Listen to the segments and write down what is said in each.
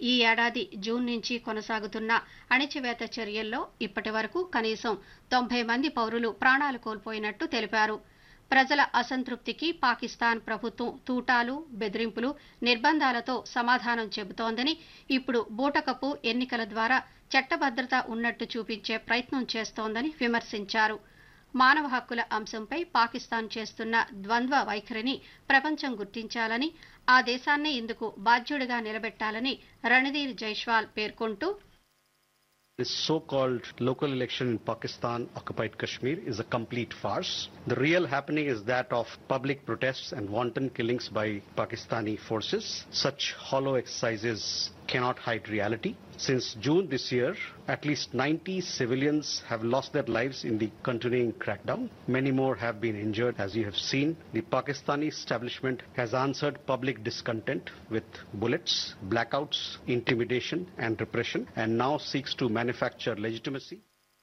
ఈ ఏడాది జూన్ నుంచి కొనసాగుతున్న అణిచివేత చర్యల్లో ఇప్పటి వరకు కనీసం తొంభై మంది పౌరులు ప్రాణాలు కోల్పోయినట్టు తెలిపారు ప్రజల అసంతృప్తికి పాకిస్తాన్ ప్రభుత్వం తూటాలు బెదిరింపులు నిర్బంధాలతో సమాధానం చెబుతోందని ఇప్పుడు బూటకపు ఎన్నికల ద్వారా చట్టభద్రత ఉన్నట్టు చూపించే ప్రయత్నం చేస్తోందని విమర్శించారు మానవ హక్కుల అంశంపై పాకిస్తాన్ చేస్తున్న ద్వంద్వ వైఖరిని ప్రపంచం గుర్తించాలని ఆ దేశాన్ని ఇందుకు బాధ్యుడిగా నిలబెట్టాలని రణధీర్ జైష్వాల్ పేర్కొంటూ This so-called local election in Pakistan occupied Kashmir is a complete farce. The real happening is that of public protests and wanton killings by Pakistani forces. Such hollow exercises cannot hide reality. Since June this year, at least 90 civilians have lost their lives in the continuing crackdown. Many more have been injured, as you have seen. The Pakistani establishment has answered public discontent with bullets, blackouts, intimidation, and repression, and now seeks to manufacture legitimacy.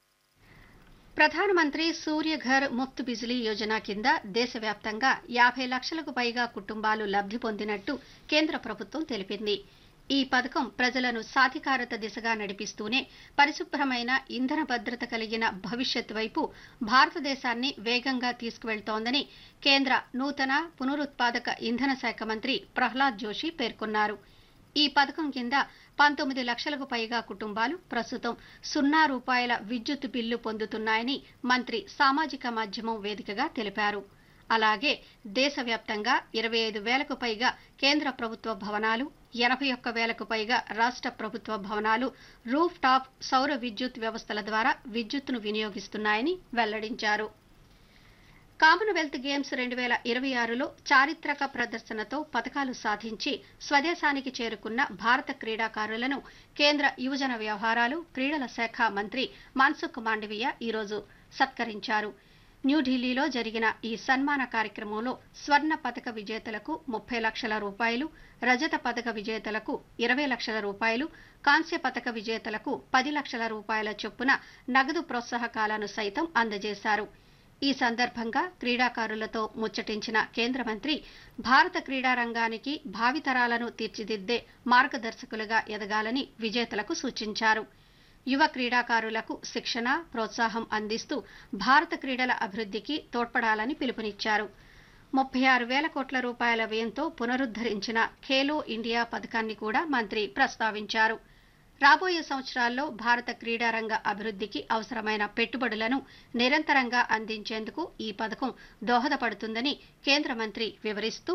ప్రధానమంత్రి సూర్యఘర్ ముఫ్త్ బిజిలీ యోజన కింద దేశవ్యాప్తంగా యాభై లక్షలకు పైగా కుటుంబాలు లబ్ధి పొందినట్టు కేంద్ర ప్రభుత్వం తెలిపింది ఈ పథకం ప్రజలను సాధికారత దిశగా నడిపిస్తూనే పరిశుభ్రమైన ఇంధన భద్రత కలిగిన భవిష్యత్ వైపు భారతదేశాన్ని వేగంగా తీసుకువెళ్తోందని కేంద్ర నూతన పునరుత్పాదక ఇంధన శాఖ మంత్రి ప్రహ్లాద్ జోషి పేర్కొన్నారు ఈ పథకం కింద పంతొమ్మిది లక్షలకు పైగా కుటుంబాలు ప్రస్తుతం సున్నా రూపాయల విద్యుత్ బిల్లు పొందుతున్నాయని మంత్రి సామాజిక మాధ్యమం వేదికగా తెలిపారు అలాగే దేశవ్యాప్తంగా ఇరవై ఐదు వేలకు పైగా కేంద్ర ప్రభుత్వ భవనాలు ఎనభై ఒక్క వేలకు పైగా రాష్ట్ర ప్రభుత్వ భవనాలు రూఫ్ టాప్ సౌర విద్యుత్ వ్యవస్థల ద్వారా విద్యుత్తును వినియోగిస్తున్నాయని వెల్లడించారు కామన్వెల్త్ గేమ్స్ రెండు వేల ఇరవై ఆరులో చారిత్రక ప్రదర్శనతో పథకాలు సాధించి స్వదేశానికి చేరుకున్న భారత క్రీడాకారులను కేంద్ర యువజన వ్యవహారాలు క్రీడల శాఖ మంత్రి మన్సుఖ్ మాండవీయ ఈరోజు సత్కరించారు న్యూఢిల్లీలో జరిగిన ఈ సన్మాన కార్యక్రమంలో స్వర్ణ పథక విజేతలకు ముప్పై లక్షల రూపాయలు రజత పథక విజేతలకు ఇరవై లక్షల రూపాయలు కాంస్య పథక విజేతలకు పది లక్షల రూపాయల చొప్పున నగదు ప్రోత్సాహకాలను సైతం అందజేశారు ఈ సందర్భంగా క్రీడాకారులతో ముచ్చటించిన కేంద్ర మంత్రి భారత క్రీడా రంగానికి భావితరాలను తీర్చిదిద్దే మార్గదర్శకులుగా ఎదగాలని విజేతలకు సూచించారు యువ క్రీడాకారులకు శిక్షణ ప్రోత్సాహం అందిస్తూ భారత క్రీడల అభివృద్ధికి తోడ్పడాలని పిలుపునిచ్చారు ముప్పై ఆరు వేల కోట్ల రూపాయల వ్యయంతో పునరుద్ధరించిన ఖేలో ఇండియా పథకాన్ని కూడా మంత్రి ప్రస్తావించారు రాబోయే సంవత్సరాల్లో భారత క్రీడారంగ అభివృద్ధికి అవసరమైన పెట్టుబడులను నిరంతరంగా అందించేందుకు ఈ పథకం దోహదపడుతుందని కేంద్ర మంత్రి వివరిస్తూ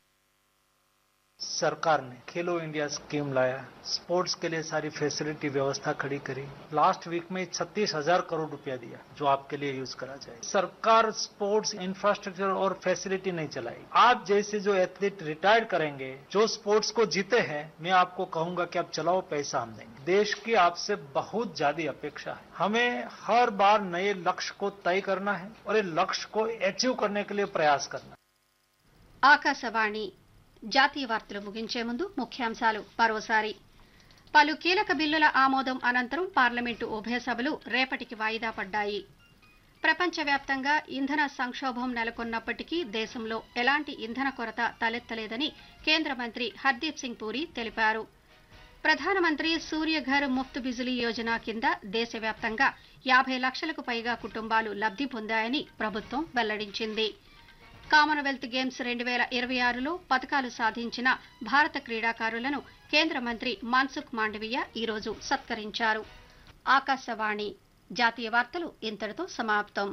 सरकार ने खेलो इंडिया स्कीम लाया स्पोर्ट्स के लिए सारी फैसिलिटी व्यवस्था खड़ी करी लास्ट वीक में छत्तीस हजार करोड़ रुपया दिया जो आपके लिए यूज करा जाए सरकार स्पोर्ट्स इंफ्रास्ट्रक्चर और फैसिलिटी नहीं चलाई आप जैसे जो एथलीट रिटायर्ड करेंगे जो स्पोर्ट्स को जीते हैं मैं आपको कहूंगा कि आप चलाओ पैसा हम देंगे देश की आपसे बहुत ज्यादा अपेक्षा है हमें हर बार नए लक्ष्य को तय करना है और ये लक्ष्य को अचीव करने के लिए प्रयास करना है ఆకాశవాణి జాతీయ వార్తలు ముగించే ముందు ముఖ్యాంశాలు మరోసారి పలు కీలక బిల్లుల ఆమోదం అనంతరం పార్లమెంటు ఉభయ సభలు రేపటికి వాయిదా పడ్డాయి ప్రపంచవ్యాప్తంగా ఇంధన సంక్షోభం నెలకొన్నప్పటికీ దేశంలో ఎలాంటి ఇంధన కొరత తలెత్తలేదని కేంద్ర మంత్రి హర్దీప్ సింగ్ పూరి తెలిపారు ప్రధానమంత్రి సూర్యఘర్ ముఫ్త్ బిజిలీ యోజన కింద దేశవ్యాప్తంగా యాభై లక్షలకు పైగా కుటుంబాలు లబ్ధి పొందాయని ప్రభుత్వం వెల్లడించింది కామన్వెల్త్ గేమ్స్ రెండు వేల ఇరవై ఆరులో పథకాలు సాధించిన భారత క్రీడాకారులను కేంద్ర మంత్రి మన్సుఖ్ మాండవీయ ఈరోజు సత్కరించారు ఆకాశవాణి జాతీయ వార్తలు ఇంతటితో సమాప్తం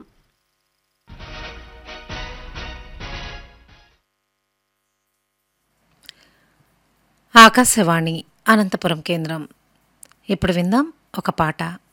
ఆకాశవాణి అనంతపురం కేంద్రం ఇప్పుడు విందాం ఒక పాట